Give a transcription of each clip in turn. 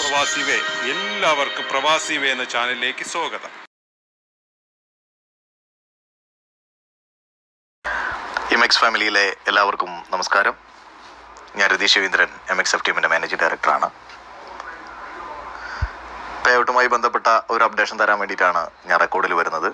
പ്രവാസി വേ എല്ലാവർക്കും പ്രവാസി വേ എന്ന ചാനലിലേക്ക് സ്വാഗതം എംഎക്സ് ഫാമിലിയിലെ എല്ലാവർക്കും നമസ്കാരം ഞാൻ Ratheesh Raveendran M X F ടീമിൻ്റെ മാനേജിംഗ് ഡയറക്ടറാണ് പേ ഔട്ടുമായി ബന്ധപ്പെട്ട ഒരു അപ്ഡേഷൻ തരാൻ വേണ്ടിയിട്ടാണ് ഞാൻ റെക്കോർഡിൽ വരുന്നത്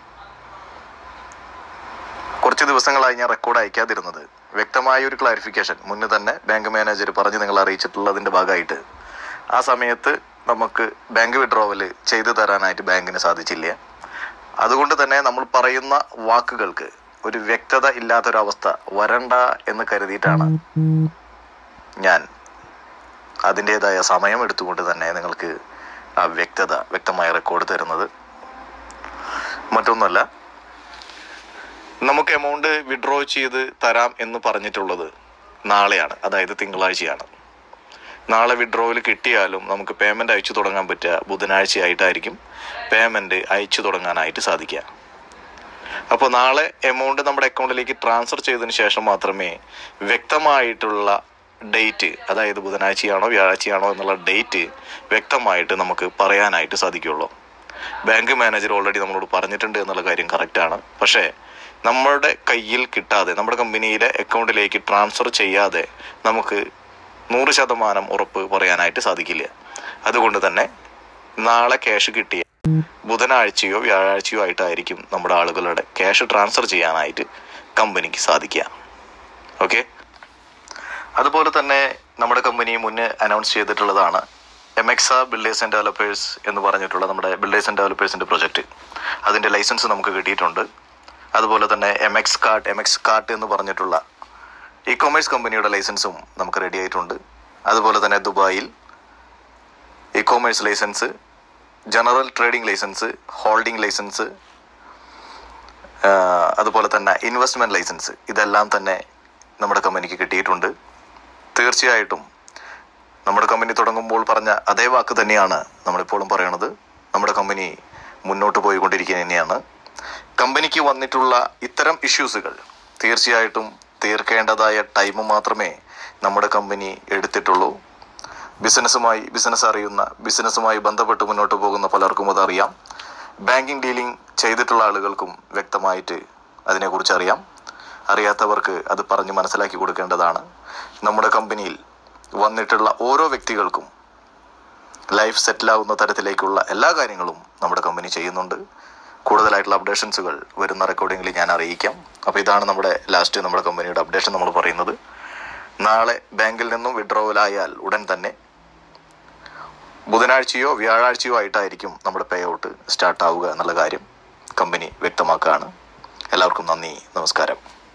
കുറച്ച് ദിവസങ്ങളായി ഞാൻ റെക്കോർഡ് അയക്കാതിരുന്നത് വ്യക്തമായ ഒരു ക്ലാരിഫിക്കേഷൻ മുന്നേ തന്നെ ബാങ്ക് മാനേജർ പറഞ്ഞ് നിങ്ങൾ അറിയിച്ചിട്ടുള്ളതിൻ്റെ ഭാഗമായിട്ട് ആ സമയത്ത് നമുക്ക് ബാങ്ക് വിഡ്രോവൽ ചെയ്തു തരാനായിട്ട് ബാങ്കിന് സാധിച്ചില്ല അതുകൊണ്ട് തന്നെ നമ്മൾ പറയുന്ന വാക്കുകൾക്ക് ഒരു വ്യക്തത ഇല്ലാത്തൊരവസ്ഥ വരണ്ട എന്ന് കരുതിയിട്ടാണ് ഞാൻ അതിൻ്റെതായ സമയം എടുത്തുകൊണ്ട് തന്നെ നിങ്ങൾക്ക് ആ വ്യക്തത വ്യക്തമായ റെക്കോർഡ് തരുന്നത് മറ്റൊന്നുമല്ല നമുക്ക് എമൗണ്ട് വിഡ്രോ ചെയ്ത് തരാം എന്ന് പറഞ്ഞിട്ടുള്ളത് നാളെയാണ് അതായത് തിങ്കളാഴ്ചയാണ് നാളെ വിഡ്രോയിൽ കിട്ടിയാലും നമുക്ക് പേയ്മെൻറ്റ് അയച്ചു തുടങ്ങാൻ പറ്റുക ബുധനാഴ്ചയായിട്ടായിരിക്കും പേയ്മെൻറ്റ് അയച്ചു തുടങ്ങാനായിട്ട് സാധിക്കുക അപ്പോൾ നാളെ എമൗണ്ട് നമ്മുടെ അക്കൗണ്ടിലേക്ക് ട്രാൻസ്ഫർ ചെയ്തതിന് ശേഷം മാത്രമേ വ്യക്തമായിട്ടുള്ള ഡേറ്റ് അതായത് ബുധനാഴ്ചയാണോ വ്യാഴാഴ്ചയാണോ എന്നുള്ള ഡേറ്റ് വ്യക്തമായിട്ട് നമുക്ക് പറയാനായിട്ട് സാധിക്കുള്ളൂ ബാങ്ക് മാനേജർ ഓൾറെഡി നമ്മളോട് പറഞ്ഞിട്ടുണ്ട് എന്നുള്ള കാര്യം കറക്റ്റാണ് പക്ഷേ നമ്മുടെ കയ്യിൽ കിട്ടാതെ നമ്മുടെ കമ്പനിയിലെ അക്കൗണ്ടിലേക്ക് ട്രാൻസ്ഫർ ചെയ്യാതെ നമുക്ക് നൂറ് ശതമാനം ഉറപ്പ് പറയാനായിട്ട് സാധിക്കില്ല അതുകൊണ്ട് തന്നെ നാളെ ക്യാഷ് കിട്ടിയ ബുധനാഴ്ചയോ വ്യാഴാഴ്ചയോ ആയിട്ടായിരിക്കും നമ്മുടെ ആളുകളുടെ ക്യാഷ് ട്രാൻസ്ഫർ ചെയ്യാനായിട്ട് കമ്പനിക്ക് സാധിക്കുക ഓക്കെ അതുപോലെ തന്നെ നമ്മുടെ കമ്പനി മുന്നേ അനൗൺസ് ചെയ്തിട്ടുള്ളതാണ് എംഎക്സ ബിൽഡേഴ്സ് ആൻഡ് ഡെവലപ്പേഴ്സ് എന്ന് പറഞ്ഞിട്ടുള്ള നമ്മുടെ ബിൽഡേഴ്സ് ആൻഡ് ഡെവലപ്പേഴ്സിൻ്റെ പ്രൊജക്റ്റ് അതിൻ്റെ ലൈസൻസ് നമുക്ക് കിട്ടിയിട്ടുണ്ട് അതുപോലെ തന്നെ M X cart M X cart എന്ന് പറഞ്ഞിട്ടുള്ള ഇ കൊമേഴ്സ് കമ്പനിയുടെ ലൈസൻസും നമുക്ക് റെഡി ആയിട്ടുണ്ട് അതുപോലെ തന്നെ ദുബായിൽ e commerce licence general trading licence holding licence അതുപോലെ തന്നെ ഇൻവെസ്റ്റ്മെൻറ്റ് ലൈസൻസ് ഇതെല്ലാം തന്നെ നമ്മുടെ കമ്പനിക്ക് കിട്ടിയിട്ടുണ്ട് തീർച്ചയായിട്ടും നമ്മുടെ കമ്പനി തുടങ്ങുമ്പോൾ പറഞ്ഞ അതേ വാക്ക് തന്നെയാണ് നമ്മളിപ്പോഴും പറയണത് നമ്മുടെ കമ്പനി മുന്നോട്ട് പോയിക്കൊണ്ടിരിക്കുക തന്നെയാണ് കമ്പനിക്ക് വന്നിട്ടുള്ള ഇത്തരം ഇഷ്യൂസുകൾ തീർച്ചയായിട്ടും തീർക്കേണ്ടതായ ടൈം മാത്രമേ നമ്മുടെ കമ്പനി എടുത്തിട്ടുള്ളൂ ബിസിനസ്സുമായി ബിസിനസ് അറിയുന്ന ബിസിനസ്സുമായി ബന്ധപ്പെട്ട് മുന്നോട്ട് പോകുന്ന പലർക്കും അതറിയാം ബാങ്കിങ് ഡീലിംഗ് ചെയ്തിട്ടുള്ള ആളുകൾക്കും വ്യക്തമായിട്ട് അതിനെക്കുറിച്ച് അറിയാം അറിയാത്തവർക്ക് അത് പറഞ്ഞ് മനസ്സിലാക്കി കൊടുക്കേണ്ടതാണ് നമ്മുടെ കമ്പനിയിൽ വന്നിട്ടുള്ള ഓരോ വ്യക്തികൾക്കും ലൈഫ് സെറ്റിലാവുന്ന തരത്തിലേക്കുള്ള എല്ലാ കാര്യങ്ങളും നമ്മുടെ കമ്പനി ചെയ്യുന്നുണ്ട് കൂടുതലായിട്ടുള്ള അപ്ഡേഷൻസുകൾ വരുന്ന റെക്കോർഡിങ്ങിൽ ഞാൻ അറിയിക്കാം അപ്പോൾ ഇതാണ് നമ്മുടെ ലാസ്റ്റ് നമ്മുടെ കമ്പനിയുടെ അപ്ഡേഷൻ നമ്മൾ പറയുന്നത് നാളെ ബാങ്കിൽ നിന്നും വിഡ്രോവലായാൽ ഉടൻ തന്നെ ബുധനാഴ്ചയോ വ്യാഴാഴ്ചയോ ആയിട്ടായിരിക്കും നമ്മുടെ പേ ഔട്ട് സ്റ്റാർട്ട് ആവുക എന്നുള്ള കാര്യം കമ്പനി വ്യക്തമാക്കുകയാണ് എല്ലാവർക്കും നന്ദി നമസ്കാരം